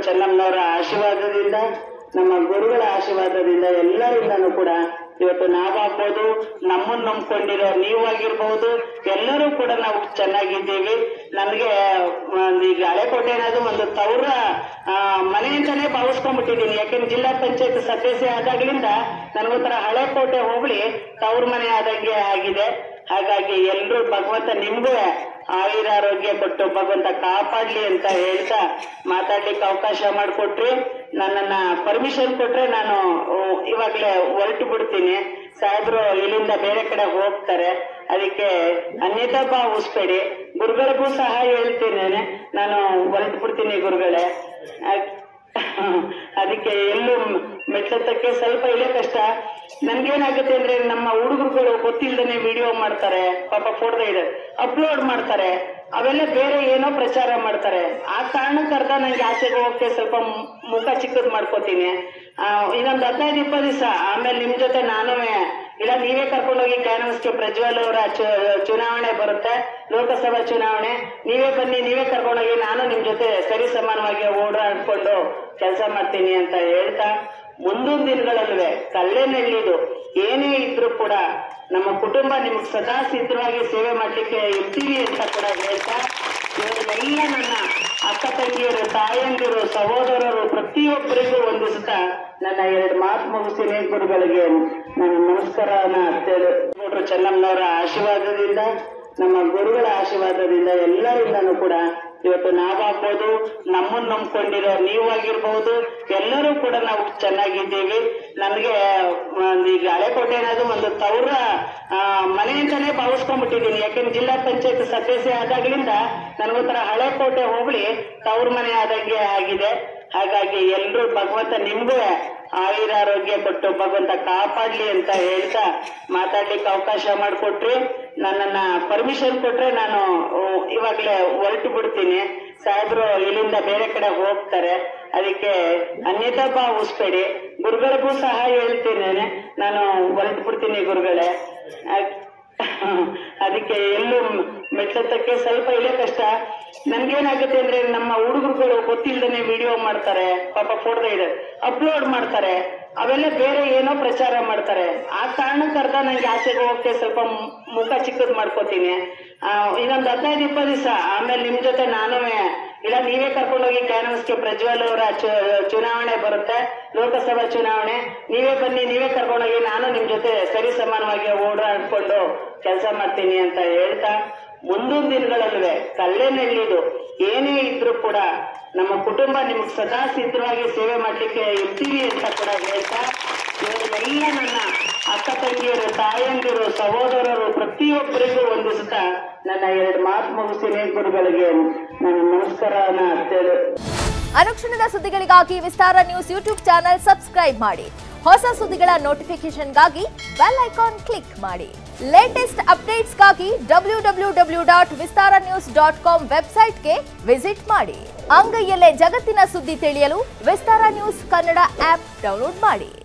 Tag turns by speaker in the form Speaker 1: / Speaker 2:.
Speaker 1: ಚೆನ್ನಮ್ಮನವರ ಆಶೀರ್ವಾದದಿಂದ ನಮ್ಮ ಗುರುಗಳ ಆಶೀರ್ವಾದದಿಂದ ಎಲ್ಲರಿಂದನೂ ಕೂಡ ಇವತ್ತು ನಾವಾಗ್ಬೋದು ನಮ್ಮನ್ನ ನಂಬ್ಕೊಂಡಿರೋ ನೀವಾಗಿರ್ಬಹುದು ಎಲ್ಲರೂ ಕೂಡ ನಾವು ಚೆನ್ನಾಗಿದ್ದೀವಿ ನನಗೆ ಒಂದು ಈಗ ಹಳೆಕೋಟೆ ಅನ್ನೋದು ಒಂದು ತವರ ಆ, ಮನೆ ಅಂತಾನೆ ಭಾವಿಸ್ಕೊಂಡ್ಬಿಟ್ಟಿದ್ದೀನಿ ಯಾಕೆಂದ್ರೆ ಜಿಲ್ಲಾ ಪಂಚಾಯತ್ ಸದಸ್ಯ ಆದಾಗ್ಲಿಂದ ನನಗೊಂಥರ ಹಳೆಕೋಟೆ ಹೋಬಳಿ ತವ್ರ ಮನೆ ಆದಂಗೆ ಆಗಿದೆ ಹಾಗಾಗಿ ಎಲ್ರು ಭಗವಂತ ನಿಮ್ಗೂ ಆಯುರಾರೋಗ್ಯ ಕೊಟ್ಟು ಭಗವಂತ ಕಾಪಾಡ್ಲಿ ಅಂತ ಹೇಳ್ತಾ ಮಾತಾಡ್ಲಿಕ್ಕೆ ಅವಕಾಶ ಮಾಡಿಕೊಟ್ರಿ ನನ್ನನ್ನ ಪರ್ಮಿಷನ್ ಕೊಟ್ರೆ ನಾನು ಆ, ಇವಾಗ್ಲೇ ಹೊರಟು ಬಿಡ್ತೀನಿ ಸಾಹೇಬ್ರು ಇಲ್ಲಿಂದ ಬೇರೆ ಕಡೆ ಹೋಗ್ತಾರೆ ಅದಕ್ಕೆ ಅನ್ಯತಾ ಭಾವಿಸ್ಬೇಡಿ ಗುರುಗಳಿಗೂ ಸಹ ಹೇಳ್ತೀನಿ ನಾನು ಹೊರಟು ಬಿಡ್ತೀನಿ ಗುರುಗಳೇ ಆ- ಅದಕ್ಕೆ ಎಲ್ಲೂ ಮೆಟ್ಲತ್ತಕ್ಕೆ ಸ್ವಲ್ಪ ಇಲ್ಲೇ ಕಷ್ಟ ನನ್ಗೇನಾಗುತ್ತೆ ಅಂದ್ರೆ ನಮ್ಮ ಹುಡುಗರುಗಳು ಗೊತ್ತಿಲ್ದೇನೆ ವಿಡಿಯೋ ಮಾಡ್ತಾರೆ ಪಾಪ ಫೋಟೋ ಇದೆ ಅಪ್ಲೋಡ್ ಮಾಡ್ತಾರೆ ಅವೆಲ್ಲ ಬೇರೆ ಏನೋ ಪ್ರಚಾರ ಮಾಡ್ತಾರೆ ಆ ಕಾರಣಕ್ಕರ್ಧ ನಂಗೆ ಆಚೆಗೆ ಹೋಗಕ್ಕೆ ಸ್ವಲ್ಪ ಮು- ಮುಖ ಚಿಕ್ಕದ್ ಮಾಡ್ಕೋತೀನಿ ಆ, ಇನ್ನೊಂದು ಹದಿನೈದು ಇಪ್ಪತ್ತು ದಿವಸ ಆಮೇಲೆ ನಿಮ್ ಜೊತೆ ನಾನು ಇಲ್ಲ ನೀವೇ ಕರ್ಕೊಂಡೋಗಿ ಕ್ಯಾನ್ವಸ್ಗೆ ಪ್ರಜ್ವಲ್ ಅವರ ಚು- ಚುನಾವಣೆ ಬರುತ್ತೆ ಲೋಕಸಭಾ ಚುನಾವಣೆ ನೀವೇ ಬನ್ನಿ ನೀವೇ ಕರ್ಕೊಂಡೋಗಿ ನಾನು ನಿಮ್ ಜೊತೆ ಸರಿ ಸಮಾನವಾಗಿ ಓಡಾಡ್ಕೊಂಡು ಕೆಲಸ ಮಾಡ್ತೀನಿ ಅಂತ ಹೇಳ್ತಾ ಮುಂದಿನ ದಿನಗಳಲ್ಲೂ ಕಲ್ಲೇನಳ್ಳಿದು ಏನೇ ಇದ್ರೂ ಕೂಡ ನಮ್ಮ ಕುಟುಂಬ ನಿಮ್ಗೆ ಸದಾ ಸಿದ್ಧವಾಗಿ ಸೇವೆ ಮಾಡ್ಲಿಕ್ಕೆ ಇರ್ತೀವಿ ಅಂತ ಕೂಡ ಹೇಳ್ತಾ ಇವರೆಲ್ಲ ನನ್ನ ಅಕ್ಕ ತಂಗಿಯರು ತಾಯಂದಿರು ಸಹೋದರರು ಪ್ರತಿಯೊಬ್ಬರಿಗೂ ವಂದಿಸುತ್ತಾ ನನ್ನ ಎರಡು ಮಾತು ಮುಗಿಸ್ತೀನಿ ಗುರುಗಳಿಗೆ ನಾನು ನಮಸ್ಕಾರನ ತೆರೆ- ನೋಡ್ರು ಚೆನ್ನಮ್ಮನವರ ಆಶೀರ್ವಾದದಿಂದ ನಮ್ಮ ಗುರುಗಳ ಆಶೀರ್ವಾದದಿಂದ ಎಲ್ಲರಿಂದನೂ ಕೂಡ ಇವತ್ತು ನಾವಾಗ್ಬೋದು ನಮ್ಮನ್ನ ನಂಬ್ಕೊಂಡಿರೋ ನೀವಾಗಿರ್ಬಹುದು ಎಲ್ಲರೂ ಕೂಡ ನಾವು ಚೆನ್ನಾಗಿದ್ದೀವಿ ನನಗೆ ಒಂದು ಈಗ ಹಳೆಕೋಟೆ ಅನ್ನೋದು ಒಂದು ತವರ ಆ, ಮನೆ ಅಂತಾನೆ ಭಾವಿಸ್ಕೊಂಡ್ಬಿಟ್ಟಿದ್ದೀನಿ ಯಾಕೆಂದ್ರೆ ಜಿಲ್ಲಾ ಪಂಚಾಯತ್ ಸದಸ್ಯ ಆದಾಗ್ಲಿಂದ ನನಗೊಂಥರ ಹಳೆಕೋಟೆ ಹೋಬಳಿ ತವ್ರ ಮನೆ ಆದಂಗೆ ಆಗಿದೆ ಹಾಗಾಗಿ ಎಲ್ರು ಭಗವಂತ ನಿಮ್ಗೂ ಆಯುರಾರೋಗ್ಯ ಕೊಟ್ಟು ಭಗವಂತ ಕಾಪಾಡ್ಲಿ ಅಂತ ಹೇಳ್ತಾ ಮಾತಾಡ್ಲಿಕ್ಕೆ ಅವಕಾಶ ಮಾಡಿಕೊಟ್ರಿ ನನ್ನನ್ನ ಪರ್ಮಿಷನ್ ಕೊಟ್ರೆ ನಾನು ಆ, ಇವಾಗ್ಲೇ ಹೊರಟು ಬಿಡ್ತೀನಿ ಸಾಹೇಬ್ರು ಇಲ್ಲಿಂದ ಬೇರೆ ಕಡೆ ಹೋಗ್ತಾರೆ ಅದಕ್ಕೆ ಅನ್ಯತಾ ಭಾವಿಸ್ಬೇಡಿ ಗುರುಗಳಿಗೂ ಸಹ ಹೇಳ್ತೀನಿ ನಾನು ಹೊರಟು ಬಿಡ್ತೀನಿ ಗುರುಗಳೇ ಆ- ಅದಕ್ಕೆ ಎಲ್ಲೂ ಮೆಟ್ಲತ್ತಕ್ಕೆ ಸ್ವಲ್ಪ ಇಲ್ಲೇ ಕಷ್ಟ ನನ್ಗೇನಾಗುತ್ತೆ ಅಂದ್ರೆ ನಮ್ಮ ಹುಡುಗರುಗಳು ಗೊತ್ತಿಲ್ದೇನೆ ವಿಡಿಯೋ ಮಾಡ್ತಾರೆ ಪಾಪ ಫೋಟೋ ಇದೆ ಅಪ್ಲೋಡ್ ಮಾಡ್ತಾರೆ ಅವೆಲ್ಲ ಬೇರೆ ಏನೋ ಪ್ರಚಾರ ಮಾಡ್ತಾರೆ ಆ ಕಾರಣಕ್ಕರ್ಧ ನಂಗೆ ಆಚೆಗೆ ಹೋಗಕ್ಕೆ ಸ್ವಲ್ಪ ಮು- ಮುಖ ಚಿಕ್ಕದ್ ಮಾಡ್ಕೋತೀನಿ ಆ, ಇನ್ನೊಂದು ಹದಿನೈದು ಇಪ್ಪತ್ತು ದಿವಸ ಆಮೇಲೆ ನಿಮ್ ಜೊತೆ ನಾನು ಇಲ್ಲ ನೀವೇ ಕರ್ಕೊಂಡೋಗಿ ಕ್ಯಾನ್ವಸ್ಗೆ ಪ್ರಜ್ವಲ್ ಅವರ ಚು- ಚುನಾವಣೆ ಬರುತ್ತೆ ಲೋಕಸಭಾ ಚುನಾವಣೆ ನೀವೇ ಬನ್ನಿ ನೀವೇ ಕರ್ಕೊಂಡೋಗಿ ನಾನು ನಿಮ್ ಜೊತೆ ಸರಿ ಸಮಾನವಾಗಿ ಓಡಾಡ್ಕೊಂಡು ಕೆಲಸ ಮಾಡ್ತೀನಿ ಅಂತ ಹೇಳ್ತಾ ಮುಂದಿನ ದಿನಗಳಲ್ಲೂ ಕಲ್ಲೇನಳ್ಳಿದು ಏನೇ ಇದ್ರೂ ಕೂಡ ನಮ್ಮ ಕುಟುಂಬ ನಿಮ್ಗೆ ಸದಾ ಸಿದ್ಧವಾಗಿ ಸೇವೆ ಮಾಡ್ಲಿಕ್ಕೆ ಇರ್ತೀವಿ ಅಂತ ಕೂಡ ಹೇಳ್ತಾ ಇವರೆಲ್ಲ ನನ್ನ ಅಕ್ಕ ತಂಗಿಯರು ತಾಯಂದಿರು ಸಹೋದರರು ಪ್ರತಿಯೊಬ್ಬರಿಗೂ ವಂದಿಸುತ್ತಾ ನನ್ನ ಎರಡು ಮಾತು ಮುಗಿಸ್ತೀನಿ ಗುರುಗಳಿಗೆ ನಾನು ನಮಸ್ಕಾರನ ತೆರೆ-
Speaker 2: ಅನುಕ್ಷಣದ ಸುದ್ದಿಗಳಿಗಾಗಿ Vistara news YouTube channel subscribe ಮಾಡಿ ಹೊಸ ಸುದ್ದಿಗಳ ನೋಟಿಫಿಕೇಶನ್ಗಾಗಿ ಬೆಲ್ ಐಕಾನ್ ಕ್ಲಿಕ್ ಮಾಡಿ ಲೇಟೆಸ್ಟ್ ಅಪ್ಡೇಟ್ಸ್ಗಾಗಿ W W W dot Vistara news dot com ವೆಬ್ಸೈಟ್ಗೆ ವಿಸಿಟ್ ಮಾಡಿ ಅಂಗೈಯಲ್ಲೇ ಜಗತ್ತಿನ ಸುದ್ದಿ ತಿಳಿಯಲು Vistara news Kannada app download ಮಾಡಿ